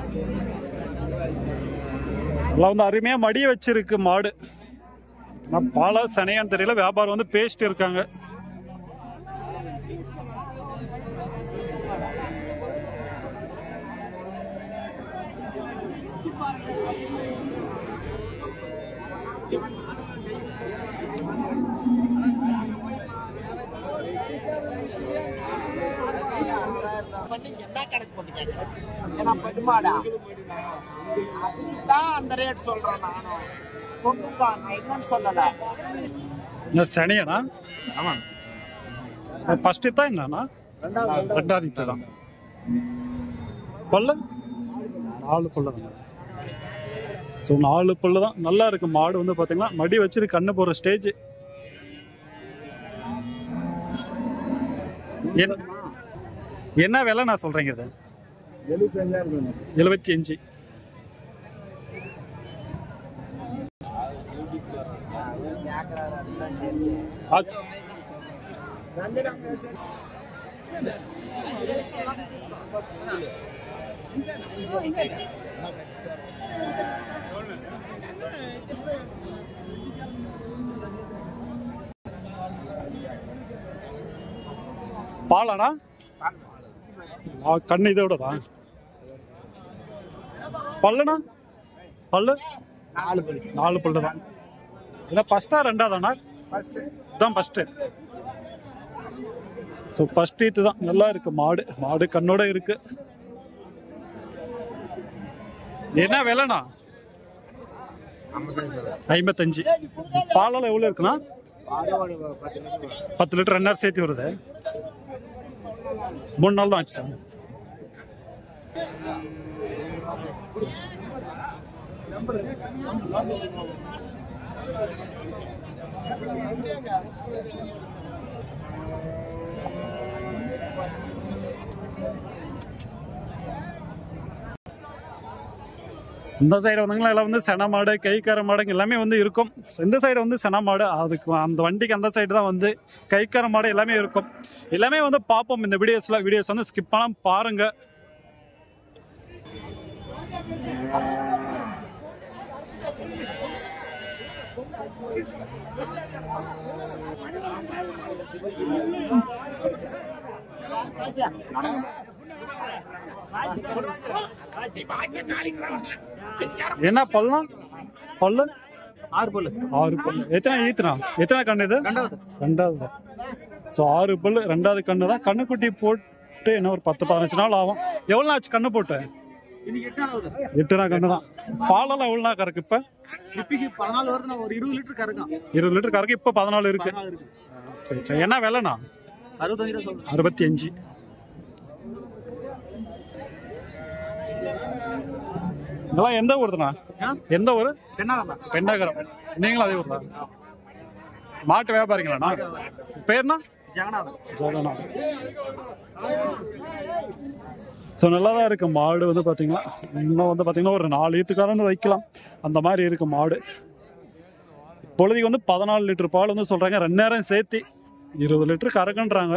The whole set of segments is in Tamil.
எல்லாம் வந்து அருமையா மடிய வச்சிருக்கு மாடு நான் பாலா சனையான்னு தெரியல வியாபாரம் வந்து பேசிட்டு இருக்காங்க பண்ணி என்ன கணக்கு போட்டு கேட்கறேன் ஏன்னா பட்டுமாடா அதுக்கு தான் அந்த ரேட் சொல்றேன் நானும் பொண்ணுதான் நான் இல்லைன்னு சொல்லல இந்த சனியனா ஃபர்ஸ்ட் தான் என்னன்னா ரெண்டாவது இத்து தான் பல்லு நாலு பல்லு தான் ஸோ நாலு பல்லு தான் நல்லா இருக்கு மாடு வந்து பார்த்தீங்கன்னா மடி வச்சிருக்கு கண்ணு போகிற ஸ்டேஜ் என்ன விலை நான் சொல்றேங்க இது எழுபத்தி அஞ்சு ஆச்சு பாலானா ஆ, கண்ணு இதோட தான் பல்லுனா பல்லு நாலு பள்ளி நாலு பல்லு தான் இல்லை ஃபஸ்ட்டா ரெண்டாவதாண்ணா இதுதான் ஃபஸ்ட்டு ஸோ ஃபஸ்ட் இது தான் நல்லா இருக்கு மாடு மாடு கண்ணோட இருக்கு என்ன விலைண்ணா ஐம்பத்தஞ்சு பாலெல்லாம் எவ்வளோ இருக்குண்ணா பத்து லிட்டர் ரெண்டாயிரம் சேர்த்து வருது மூணு நாள் தான் ஆச்சு சார் இந்த சைடு வந்தீங்களா எல்லாம் வந்து சென மாடு கைக்கார மாடுங்க எல்லாமே வந்து இருக்கும் So, இந்த சைடு வந்து சென மாடு அதுக்கு அந்த வண்டிக்கு அந்த சைடு தான் வந்து கைக்கார மாடு எல்லாமே இருக்கும் எல்லாமே வந்து பார்ப்போம் இந்த வீடியோஸ்ல வீடியோஸ் வந்து ஸ்கிப் பண்ணாம பாருங்க என்ன பல்லாம் பல்லு ஆறு பல்லு ஆறு பல்லு எத்தனை ஈத்துனா எத்தனை கண்ணு இது ரெண்டாவது ஸோ ஆறு பல்லு ரெண்டாவது கண்ணு தான் கண்ணுக்குட்டி போட்டு என்ன ஒரு பத்து பதினஞ்சு நாள் ஆகும் எவ்வளோ ஆச்சு கண்ணு போட்டு இன்னைக்கு எட்டாவது எட்டு நாள் கண்ணு தான் பாலெல்லாம் எவ்வளோ நாள் கறக்கு இப்போ இப்பைக்கு பதினாலு வருதுன்னா ஒரு இருபது லிட்டர் கறக்கும் இருபது லிட்டர் கறக்கு இப்போ பதினாலு இருக்கு சரி சரி என்ன விலைண்ணா அறுபத்தஞ்சு ரூபா சொல்றேன் அறுபத்தி அஞ்சு இதெல்லாம் எந்த ஊருதுண்ணா எந்த ஊர் பெண்ணாதான் பெண்ணாகரம் நீங்களும் அதே ஊர் தான் மாட்டு வியாபாரிங்களாண்ணா பேர்னா ஜெகநாதன் ஜெகநாத் ஸோ நல்லா தான் இருக்கு மாடு வந்து பார்த்தீங்கன்னா இன்னும் வந்து பார்த்தீங்கன்னா ஒரு நாலு ஈத்துக்காக வந்து வைக்கலாம் அந்த மாதிரி இருக்கு மாடு இப்பொழுதைக்கு வந்து பதினாலு லிட்டர் பால் வந்து சொல்றாங்க ரெண்டு நேரம் சேர்த்து இருபது லிட்டர் கறக்குன்றாங்க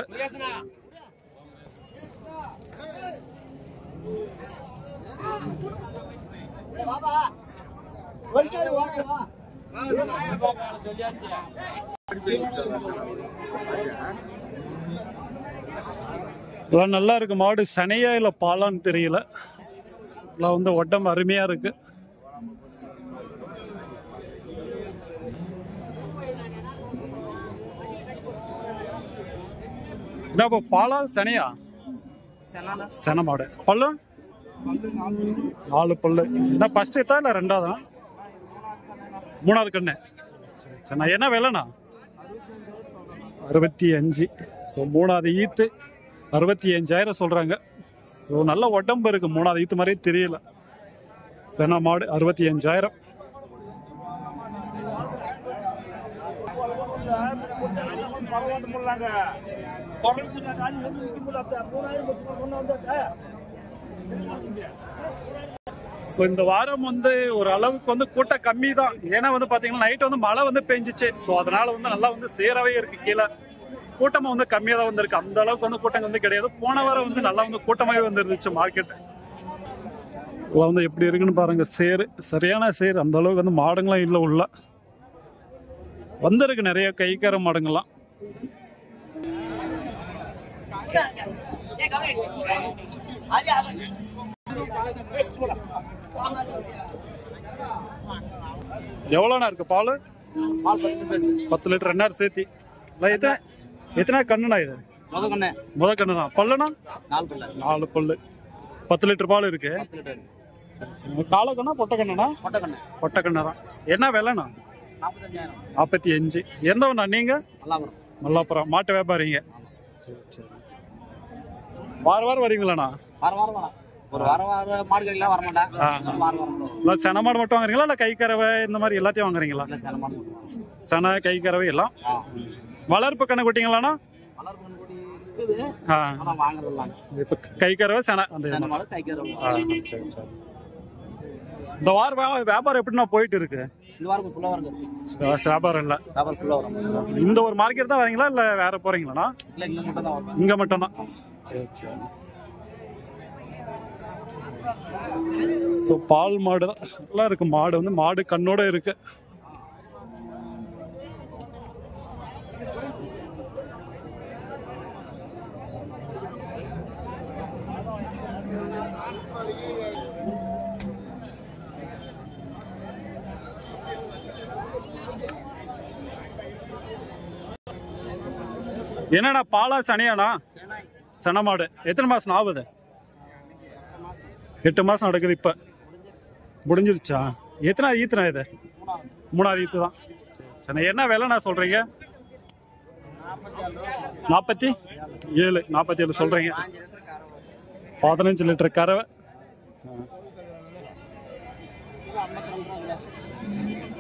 எல்லாம் நல்லா இருக்கு மாடு சனையா இல்லை பாலான்னு தெரியல எல்லாம் வந்து உடம்பு அருமையா இருக்கு என்ன இப்போ பாலா சனையா சென மாடு பல்லு நாலு பல்லு என்ன ஃபர்ஸ்ட் எத்தா இல்லை ரெண்டாவதா மூணாவது கண்ணு சரி, நான் என்ன விலைண்ணா அறுபத்தி அஞ்சு ஸோ மூணாவது ஈத்து அறுபத்தி அஞ்சாயிரம் சொல்கிறாங்க ஸோ நல்ல உடம்பு இருக்கு மூணாவது ஈத்து மாதிரியே தெரியல சென மாடு அறுபத்தி அஞ்சாயிரம் ஸோ இந்த வாரம் வந்து ஒரு அளவுக்கு வந்து கூட்டம் கம்மி தான் ஏன்னா வந்து பார்த்தீங்கன்னா நைட் வந்து மழை வந்து பெஞ்சிச்சு ஸோ அதனால வந்து நல்லா வந்து சேரவே இருக்கு கீழே கூட்டமாக வந்து கம்மியாக தான் வந்திருக்கு அந்த அளவுக்கு வந்து கூட்டம் வந்து கிடையாது போன வாரம் வந்து நல்லா வந்து கூட்டமாகவே வந்துருந்துச்சு மார்க்கெட் இதெல்லாம் வந்து எப்படி இருக்குன்னு பாருங்க சேரு சரியான சேர் அந்த அளவுக்கு வந்து மாடுங்களாம் இல்லை உள்ள வந்திருக்கு நிறைய கைக்கார மாடுங்கள்லாம் எவ்வளோண்ணா இருக்கு பால் பத்து லிட்டர் ரெண்டாயிரம் சேர்த்தி இல்லை எத்தனை எத்தனை கண்ணுண்ணா இது முதக்கண்ணே முத கண்ணு தான் பல்லுண்ணா நாலு பிள்ளை நாலு பல்லு பத்து லிட்டர் பால் இருக்கு காலை கண்ணா பொட்டை கண்ணுண்ணா மொட்டைக்கண்ணே பொட்டை கண்ணு தான் என்ன விலைண்ணா நாற்பத்தஞ்சாயிரம் நாற்பத்தி அஞ்சு எந்தவண்ணா நீங்க நல்லாபுரம் மல்லாப்புறம் மாட்டு வியாபாரிங்க வார வாரம் வரீங்களாண்ணா வாரம் வாரம் வரலாம் ஒரு வாரம் வாரம் மாடு கடையில் வர மாட்டேன் ஆ. ஒரு வாரம் வாரம் வரும். இல்லை சென மாடு மட்டும் வாங்குறீங்களா இல்லை கை கறவை இந்த மாதிரி எல்லாத்தையும் வாங்குறீங்களா இல்லை சேலம் மாடு மட்டும் வரும். சென கை கறவை எல்லாம் ஆ வளர்ப்பு கண்ணு குட்டிங்களாண்ணா வளர் கொடி இருக்குது ஆ ஆனால் வாங்குறதில்ல இப்போ கை கறவை சென அந்த இது சேலம் மாடு கைக்கு ஆ, சரி, சரி. இந்த வார வியா- வியாபாரம் எப்படிண்ணா போயிட்டு இருக்கு இந்த வாரம் கொஞ்சம் ஃபுல்லாக வருங்க வி- வியாபாரம் இல்லை வியாபாரம் ஃபுல்லாக வரும் இந்த ஒரு மார்க்கெட் தான் வரீங்களா இல்லை வேற போறீங்களாண்ணா இல்லை இங்கே மட்டும் தான் வரும் இங்க மட்டும்தான் சரி சரி ஸோ பால் மாடு தான் நல்லா இருக்கு மாடு வந்து மாடு கண்ணோட இருக்கு என்னடா பாலா சனியாண்ணா சன மாடு எத்தனை மாசம் ஆகுது எட்டு மாசம் நடக்குது இப்ப முடிஞ்சிருச்சா எத்தனை ஈத்துனா இது மூணாவது ஈத்து தான் சரி என்ன விலைண்ணா சொல்றீங்க நாற்பத்தி ஏழு நாற்பத்தி ஏழு சொல்றீங்க பதினஞ்சு லிட்டர் கறவை